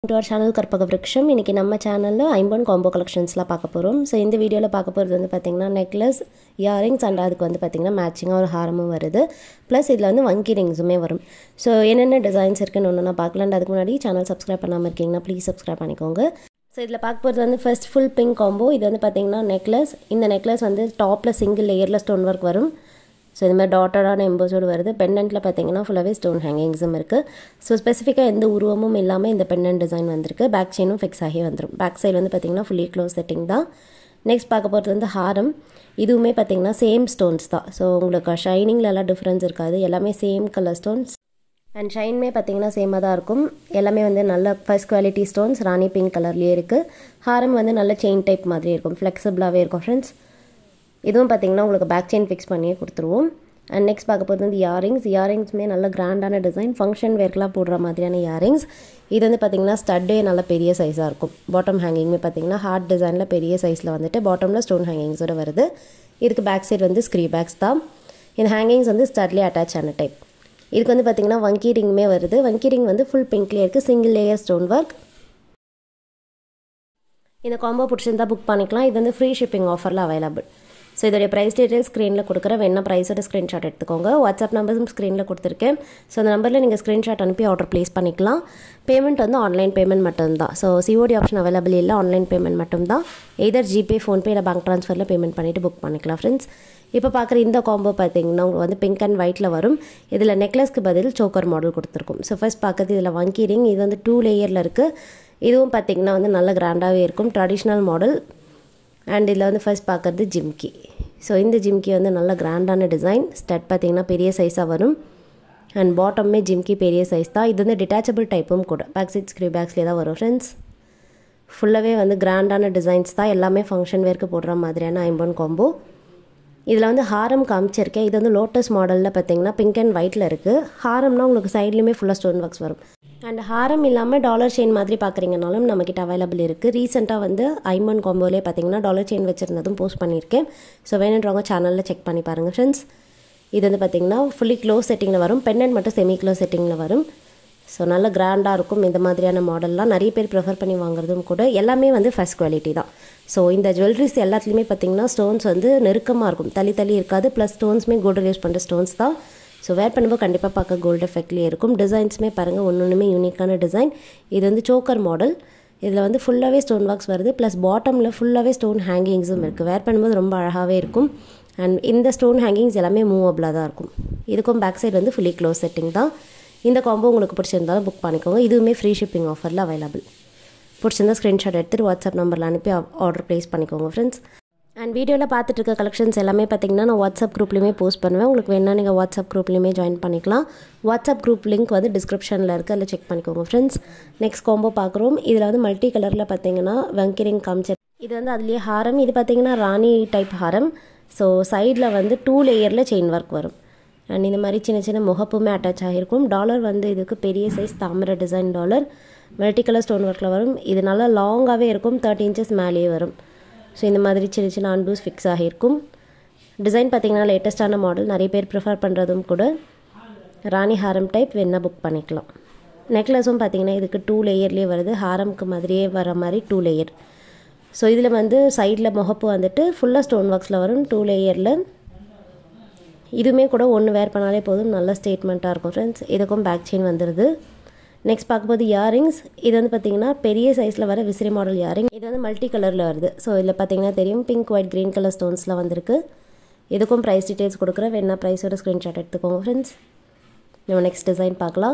to our channel கற்பக விருட்சம் இன்றைக்கி நம்ம சேனலில் ஐம்பொன் காம்போ கலெக்ஷன்ஸ்லாம் பார்க்க போகிறோம் ஸோ இந்த வீடியோவில் பார்க்க போகிறது வந்து பார்த்திங்கன்னா நெக்லஸ் இயரிங்ஸ் அண்ட் அதுக்கு வந்து பார்த்திங்கன்னா மேட்சிங்காக ஒரு ஹாரமும் வருது ப்ளஸ் இதில் வந்து வங்கி ரிங்ஸுமே வரும் ஸோ என்னென்ன டிசைன்ஸ் இருக்குன்னு ஒன்று நான் பார்க்கலான்னு அதுக்கு முன்னாடி சேனல் சப்ஸ்கிரைப் பண்ணாமல் இருக்கீங்கன்னா ப்ளீஸ் சப்ஸ்கிரைப் பண்ணிக்கோங்க ஸோ இதில் பார்க்க போகிறது வந்து ஃபர்ஸ்ட் ஃபுல் பிங்க் காம்போ இது வந்து பார்த்திங்கன்னா நெக்லஸ் இந்த நெக்லஸ் வந்து டாப்பில் சிங்கிள் லேயரில் ஸ்டோன் ஒர்க் வரும் ஸோ இந்த மாதிரி டாட்டடான எம்போஸோடு வருது பெண்டன்ட்டில் பார்த்தீங்கன்னா ஃபுல்லாகவே ஸ்டோன் ஹேங்கிங்ஸும் இருக்குது ஸோ ஸ்பெசிஃபிக்காக எந்த உருவமும் இல்லாமல் இந்த பெண்டன்ட் டிசைன் வந்திருக்கு பேக் செயினும் ஃபிக்ஸ் ஆகி வந்துடும் பேக் சைடு வந்து பார்த்திங்கன்னா ஃபுல்லி க்ளோஸ் செட்டிங் தான் நெக்ஸ்ட் பார்க்க போகிறது வந்து ஹாரம் இதுவுமே பார்த்திங்கன்னா சேம் ஸ்டோன்ஸ் தான் ஸோ உங்களுக்கு ஷைனிங்கில் எல்லாம் டிஃப்ரென்ஸ் இருக்காது எல்லாமே சேம் கலர் ஸ்டோன்ஸ் அண்ட் ஷைனுமே பார்த்தீங்கன்னா சேமாக தான் இருக்கும் எல்லாமே வந்து நல்ல first quality stones rani pink கலர்லேயே இருக்குது ஹாரம் வந்து நல்ல செயின் டைப் மாதிரி இருக்கும் ஃப்ளெக்சிபிளாகவே இருக்கும் ஃப்ரெண்ட்ஸ் இதுவும் பார்த்தீங்கன்னா உங்களுக்கு பேக் செயின் ஃபிக்ஸ் பண்ணியே கொடுத்துருவோம் அண்ட் நெக்ஸ்ட் பார்க்க போகிறது வந்து இயரிங்ஸ் இயரிங்ஸுமே நல்ல கிராண்டான டிசைன் ஃபங்க்ஷன் வேர்க்கெலாம் போடுற மாதிரியான இயரிங்ஸ் இது வந்து பார்த்திங்கன்னா ஸ்டட்டே நல்ல பெரிய சைஸாக இருக்கும் பாட்டம் ஹேங்கிங்குமே பார்த்திங்கன்னா ஹார்ட் டிசைனில் பெரிய சைஸில் வந்துட்டு பாட்டமில் ஸ்டோன் ஹேங்கிங்ஸோட வருது இதுக்கு பேக் சைடு வந்து ஸ்க்ரீ பேக்ஸ் தான் இந்த ஹேங்கிங்ஸ் வந்து ஸ்டட்லேயே அட்டாச் ஆன டைப் இதுக்கு வந்து பார்த்திங்கன்னா வங்கி ரிங்குமே வருது வங்கி ரிங் வந்து ஃபுல் பிங்க்லேயே இருக்குது சிங்கிள் லேயர் ஸ்டோன் ஒர்க் இந்த காம்போ பிடிச்சிருந்தா புக் பண்ணிக்கலாம் இது வந்து ஃப்ரீ ஷிப்பிங் ஆஃபரில் அவைலபிள் ஸோ இதோடைய ப்ரைஸ் டீட்டெயில் ஸ்க்ரீனில் கொடுக்குறேன் வேணா ப்ரைஸோட ஸ்க்ரீன்ஷாட் எடுத்துக்கோங்க வாட்ஸ்அப் நம்பர்ஸும் ஸ்க்ரீனில் கொடுத்துருக்கேன் ஸோ அந்த நம்பரில் நீங்கள் ஸ்க்ரீன்ஷாட் அனுப்பி ஆர்டர் ப்ளேஸ் பண்ணிக்கலாம் பேமெண்ட் வந்து ஆன்லைன் பேமெண்ட் மட்டும்தான் ஸோ சிஓடி ஆப்ஷன் அவைலபிள் இல்லை ஆன்லைன் பேமெண்ட் மட்டும்தான் எதர் ஜிபே ஃபோன்பே இல்லை பேங்க் ட்ரான்ஸ்ஃபரில் பேமெண்ட் பண்ணிவிட்டு புக் பண்ணிக்கலாம் ஃப்ரெண்ட்ஸ் இப்போ பார்க்குற இந்த காம்போ பார்த்தீங்கன்னா உங்களுக்கு வந்து பிங்க் அண்ட் ஒயிட்டில் வரும் இதில் நெக்லஸ்க்கு பதில் சோக்கர் மாடல் கொடுத்துருக்கும் ஸோ ஃபஸ்ட் பார்க்குறது இதில் வங்கி ரிங் இது வந்து டூ லேயரில் இருக்குது இதுவும் பார்த்திங்கன்னா வந்து நல்ல கிராண்டாகவே இருக்கும் ட்ரெடிஷ்னல் மாடல் அண்ட் இதில் வந்து ஃபர்ஸ்ட் பார்க்குறது ஜிம்கி ஸோ இந்த ஜிம்கி வந்து நல்ல கிராண்டான டிசைன் ஸ்டட் பார்த்திங்கன்னா பெரிய சைஸாக வரும் அண்ட் பாட்டமே ஜிம்கி பெரிய சைஸ் தான் இது வந்து டிட்டாச்சபிள் டைப்பும் கூட பேக் சைட் ஸ்க்ரீ பேக்ஸ்லேயே தான் வரும் ஃப்ரெண்ட்ஸ் ஃபுல்லாகவே வந்து கிராண்டான டிசைன்ஸ் தான் எல்லாமே ஃபங்க்ஷன் வேர்க்கு போடுற மாதிரியான ஐம்பொன் காம்போ இதில் வந்து ஹாரம் காமிச்சிருக்கேன் இது வந்து லோட்டஸ் மாடலில் பார்த்தீங்கன்னா பிங்க் அண்ட் ஒயிட்டில் இருக்குது ஹாரம்னா உங்களுக்கு சைட்லேயுமே ஃபுல்லாக ஸ்டோன் ஒர்க்ஸ் வரும் அண்ட் ஹாரம் இல்லாமல் டாலர் செயின் மாதிரி பார்க்குறீங்கனாலும் நம்மக்கிட்ட அவைலபிள் இருக்குது ரீசெண்டாக வந்து ஐமன் காம்போலே பார்த்தீங்கன்னா டாலர் செயின் வச்சுருந்ததும் போஸ்ட் பண்ணியிருக்கேன் ஸோ வேணுன்றவங்க சேனலில் செக் பண்ணி பாருங்கள் ஃப்ரெண்ட்ஸ் இது வந்து பார்த்திங்கன்னா ஃபுல்லி க்ளோஸ் செட்டிங்கில் வரும் பெண்ணன் மட்டும் செமி க்ளோஸ் செட்டிங்கில் வரும் ஸோ நல்ல கிராண்டாக இருக்கும் இந்த மாதிரியான மாடல்லாம் நிறைய பேர் ப்ரிஃபர் பண்ணி வாங்குறதும் கூட எல்லாமே வந்து ஃபஸ்ட் குவாலிட்டி தான் ஸோ இந்த ஜுவல்லரிஸ் எல்லாத்துலேயுமே பார்த்திங்கன்னா ஸ்டோன்ஸ் வந்து நெருக்கமாக இருக்கும் தள்ளி தள்ளி இருக்காது ப்ளஸ் ஸ்டோன்ஸுமே கோல்டு யூஸ் பண்ணுற ஸ்டோன்ஸ் தான் ஸோ வேர் பண்ணும்போது கண்டிப்பாக பார்க்க கோல்டு எஃபெக்ட்லேயே இருக்கும் டிசைன்ஸுமே பாருங்கள் ஒன்று ஒன்றுமே யூனிக்கான டிசைன் இது வந்து சோக்கர் மாடல் இதில் வந்து ஃபுல்லாகவே ஸ்டோன் ஒர்க்ஸ் வருது ப்ளஸ் பாட்டமில் ஃபுல்லாகவே ஸ்டோன் ஹேங்கிங்ஸும் இருக்குது வேர் பண்ணும்போது ரொம்ப அழகாகவே இருக்கும் அண்ட் இந்த ஸ்டோன் ஹேங்கிங்ஸ் எல்லாமே மூவபிளாக தான் இருக்கும் இதுக்கும் பேக் சைடு வந்து ஃபுல்லி க்ளோஸ் செட்டிங் தான் இந்த காம்போ உங்களுக்கு பிடிச்சிருந்தாலும் புக் பண்ணிக்கோங்க இதுவுமே ஃப்ரீ ஷிப்பிங் ஆஃபரில் அவைலபிள் பிடிச்சிருந்தா ஸ்க்ரீன்ஷாட் எடுத்துகிட்டு வாட்ஸ்அப் நம்பரில் அனுப்பி ஆர்டர் ப்ளேஸ் பண்ணிக்கோங்க ஃப்ரெண்ட்ஸ் அண்ட் வீடியோவில் பார்த்துட்டு இருக்க கலெக்ஷன்ஸ் எல்லாமே பார்த்தீங்கன்னா நான் வாட்ஸ்அப் குரூப்லேயுமே போஸ்ட் பண்ணுவேன் உங்களுக்கு வேணால் நீங்கள் வாட்ஸ்அப் குரூப்லேயுமே ஜாயின் பண்ணிக்கலாம் வாட்ஸ்அப் குரூப் லிங்க் வந்து டிஸ்கிரிப்ஷனில் இருக்குது அதில் செக் பண்ணிக்கோங்க ஃப்ரெண்ட்ஸ் நெக்ஸ்ட் காம்போ பார்க்குறோம் இதில் வந்து மல்டி கலரில் பார்த்தீங்கன்னா வெங்கிரிங் காமிச்சர் இது வந்து அதுலேயே ஹாரம் இது பார்த்தீங்கன்னா ராணி டைப் ஹாரம் ஸோ சைடில் வந்து டூ லேயரில் செயின் ஒர்க் வரும் அண்ட் இந்த மாதிரி சின்ன சின்ன முகப்புமே அட்டாச் ஆகிருக்கும் டாலர் வந்து இதுக்கு பெரிய சைஸ் தாமரை design dollar multi colour stone ஒர்க்கில் வரும் இது நல்லா லாங்காகவே இருக்கும் தேர்ட்டி இன்ச்சஸ் மேலேயே வரும் ஸோ இந்த மாதிரி சின்ன சின்ன அண்டூஸ் ஃபிக்ஸ் ஆகியிருக்கும் டிசைன் பார்த்திங்கன்னா லேட்டஸ்ட்டான மாடல் நிறைய பேர் ப்ரிஃபர் பண்ணுறதும் கூட ராணி ஹாரம் டைப் வேணால் புக் பண்ணிக்கலாம் நெக்லஸும் பார்த்திங்கன்னா இதுக்கு டூ லேயர்லேயே வருது ஹாரம்க்கு மாதிரியே வர மாதிரி டூ லேயர் ஸோ இதில் வந்து சைடில் முகப்பு வந்துட்டு ஃபுல்லாக ஸ்டோன் ஒர்க்ஸில் வரும் டூ லேயரில் இதுவுமே கூட ஒன்று வேர் பண்ணாலே போதும் நல்ல ஸ்டேட்மெண்ட்டாக இருக்கும் ஃப்ரெண்ட்ஸ் இதுக்கும் பேக் செயின் வந்துடுது நெக்ஸ்ட் பார்க்கும்போது இயரிங்ஸ் இது வந்து பார்த்திங்கன்னா பெரிய சைஸில் வர விசிறி மாடல் இயரிங் இது வந்து மல்டி கலரில் வருது ஸோ இதில் பார்த்தீங்கன்னா தெரியும் பிங்க் ஒயிட் க்ரீன் கலர் ஸ்டோன்ஸ்லாம் வந்திருக்கு இதுக்கும் ப்ரைஸ் டீட்டெயில்ஸ் கொடுக்குறேன் வேணா ப்ரைஸோட ஸ்க்ரீன்ஷாட் எடுத்துக்கோங்க ஃப்ரெண்ட்ஸ் நம்ம நெக்ஸ்ட் டிசைன் பார்க்கலாம்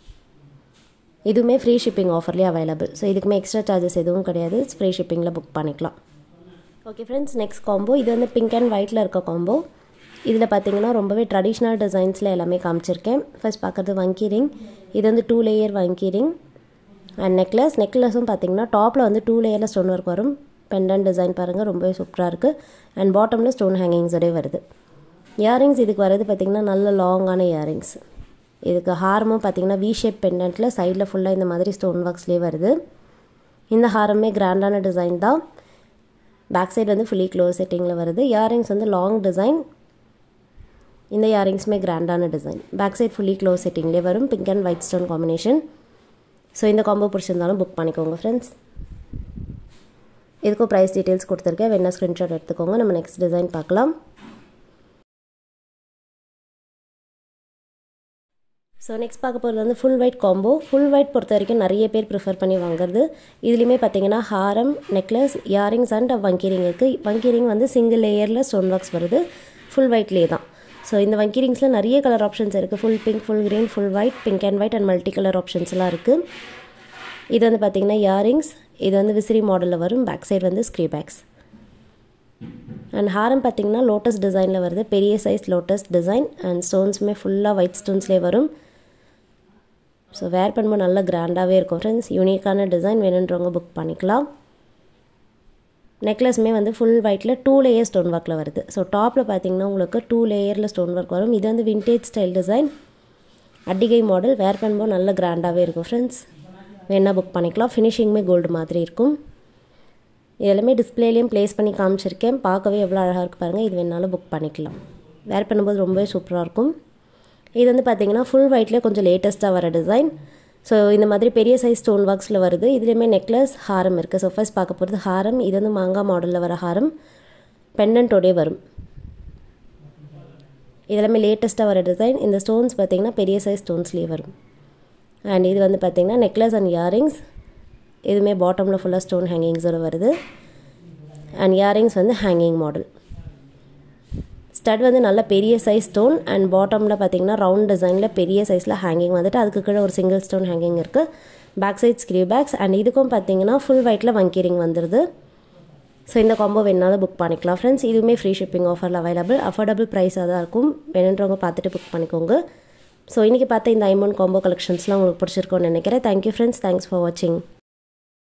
இதுவுமே ஃப்ரீ ஷிப்பிங் ஆஃபர்லேயே அவைலபிள் ஸோ இதுக்குமே எக்ஸ்ட்ரா சார்ஜஸ் எதுவும் கிடையாது ஃப்ரீ ஷிப்பிங்கில் புக் பண்ணிக்கலாம் ஓகே ஃப்ரெண்ட்ஸ் நெக்ஸ்ட் காம்போ இது வந்து பிங்க் அண்ட் ஒயிட்டில் இருக்க காம்போ இதில் பார்த்தீங்கன்னா ரொம்பவே ட்ரெடிஷ்னல் டிசைன்ஸில் எல்லாமே காமிச்சிருக்கேன் ஃபர்ஸ்ட் பார்க்குறது வங்கி ரிங் இது வந்து டூ லேயர் வங்கி ரிங் அண்ட் நெக்லஸ் நெக்லஸும் பார்த்தீங்கன்னா டாப்பில் வந்து டூ லேயரில் ஸ்டோன் ஒர்க் வரும் பெண்டன் டிசைன் பாருங்கள் ரொம்பவே சூப்பராக இருக்குது அண்ட் பாட்டமில் ஸ்டோன் ஹேங்கிங்ஸோடய வருது இயரிங்ஸ் இதுக்கு வர்றது பார்த்திங்கன்னா நல்ல லாங்கான இயரிங்ஸ் இதுக்கு ஹாரமும் பார்த்திங்கன்னா வி ஷேப் பெண்டன்ட்டில் சைடில் ஃபுல்லாக இந்த மாதிரி ஸ்டோன் ஒர்க்ஸ்லேயே வருது இந்த ஹாரமே கிராண்டான டிசைன் தான் பேக் சைடு வந்து ஃபுல்லி க்ளோஸ் செட்டிங்கில் வருது இயரிங்ஸ் வந்து லாங் டிசைன் இந்த இயரிங்ஸுமே கிராண்டான design back side fully close செட்டிங்லேயே வரும் pink and white stone combination so இந்த காம்போ பிடிச்சிருந்தாலும் புக் பண்ணிக்கோங்க ஃப்ரெண்ட்ஸ் இதுக்கும் ப்ரைஸ் டீட்டெயில்ஸ் கொடுத்துருக்கேன் வேணா ஸ்க்ரீன்ஷாட் எடுத்துக்கோங்க நம்ம நெக்ஸ்ட் டிசைன் பார்க்கலாம் ஸோ நெக்ஸ்ட் பார்க்க போகிறது வந்து full white combo full white பொறுத்த வரைக்கும் நிறைய பேர் ப்ரிஃபர் பண்ணி வாங்குறது இதுலேயுமே பார்த்தீங்கன்னா ஹாரம் நெக்லஸ் இயரிங்ஸ் அண்ட் வங்கிரிங் இருக்குது வங்கிரிங் வந்து சிங்கிள் லேயரில் ஸ்டோன் ஒர்க்ஸ் வருது ஃபுல் ஒயிட்லேயே தான் ஸோ இந்த வங்கிரிங்ஸில் நிறைய கலர் ஆப்ஷன்ஸ் இருக்குது full pink full green full white pink and white and multi colour ஆப்ஷன்ஸ்லாம் இருக்குது இது வந்து பார்த்திங்கன்னா இயரிங்ஸ் இது வந்து விசிறி மாடலில் வரும் பேக் சைடு வந்து ஸ்க்ரீ பேக்ஸ் அண்ட் ஹாரம் பார்த்திங்கன்னா லோட்டஸ் டிசைனில் வருது பெரிய சைஸ் லோட்டஸ் டிசைன் அண்ட் ஸ்டோன்ஸுமே ஃபுல்லாக ஒயிட் ஸ்டோன்ஸ்லேயே வரும் ஸோ வேர் பண்ணும்போது நல்லா கிராண்டாகவே இருக்கும் ஃப்ரெண்ட்ஸ் யூனிக்கான டிசைன் வேணுன்றவங்க புக் பண்ணிக்கலாம் நெக்லஸுமே வந்து ஃபுல் ஒயிட்டில் டூ லேயர் ஸ்டோன் ஒர்க்கில் வருது ஸோ டாப்பில் பார்த்தீங்கன்னா உங்களுக்கு டூ லேயரில் ஸ்டோன் ஒர்க் வரும் இது வந்து விண்டேஜ் ஸ்டைல் டிசைன் அட்டிகை மாடல் வேர் பண்ணும்போது நல்ல கிராண்டாகவே இருக்கும் ஃப்ரெண்ட்ஸ் வேணால் புக் பண்ணிக்கலாம் ஃபினிஷிங்குமே கோல்டு மாதிரி இருக்கும் எல்லாமே டிஸ்பிளேலையும் ப்ளேஸ் பண்ணி காமிச்சிருக்கேன் பார்க்கவே எவ்வளோ அழகாக இருக்குது பாருங்கள் இது வேணாலும் புக் பண்ணிக்கலாம் வேர் பண்ணும்போது ரொம்பவே சூப்பராக இருக்கும் இது வந்து பார்த்திங்கன்னா ஃபுல் ஒயிட்லேயே கொஞ்சம் லேட்டஸ்ட்டாக வர டிசைன் ஸோ இந்த மாதிரி பெரிய சைஸ் ஸ்டோன் ஒர்க்ஸில் வருது இதுலேயுமே நெக்லஸ் ஹாரம் இருக்குது ஸோ ஃபர்ஸ்ட் பார்க்க போகிறது ஹாரம் இது வந்து மாங்காய் மாடலில் வர ஹாரம் பெண்டன்ட்டோடே வரும் இதெல்லாமே லேட்டஸ்ட்டாக வர டிசைன் இந்த ஸ்டோன்ஸ் பார்த்திங்கன்னா பெரிய சைஸ் ஸ்டோன்ஸ்லேயே வரும் அண்ட் இது வந்து பார்த்திங்கன்னா நெக்லஸ் அண்ட் இயரிங்ஸ் இதுவுமே பாட்டமில் ஃபுல்லாக ஸ்டோன் ஹேங்கிங்ஸோடு வருது அண்ட் இயரிங்ஸ் வந்து ஹேங்கிங் மாடல் ஸ்டட் வந்து நல்ல பெரிய சைஸ் ஸ்டோன் அண்ட் பாட்டமில் பார்த்தீங்கன்னா ரவுண்ட் டிசைனில் பெரிய சைஸில் ஹேங்கிங் வந்துட்டு அதுக்கு கீழே ஒரு சிங்கிள் ஸ்டோன் ஹேங்கிங் இருக்குது back side screw backs and இதுக்கும் பார்த்தீங்கன்னா ஃபுல் ஒயிட்டில் வங்கிரிங் வந்துடுது ஸோ இந்த காம்போ வேணாலும் புக் பண்ணிக்கலாம் ஃப்ரெண்ட்ஸ் இதுவுமே ஃப்ரீ ஷிப்பிங் ஆஃபரில் அவைலபிள் அஃபோர்டபுள் ப்ரைஸாக தான் இருக்கும் வேணுன்றவங்க பார்த்துட்டு புக் பண்ணிக்கோங்க ஸோ இன்றைக்கி பார்த்த இந்த ஐமோன் காம்போ கலெக்ஷன்ஸ்லாம் உங்களுக்கு பிடிச்சிருக்கோன்னு நினைக்கிறேன் தேங்க்யூ ஃப்ரெண்ட்ஸ் தேங்க்ஸ் ஃபார் வாட்சிங்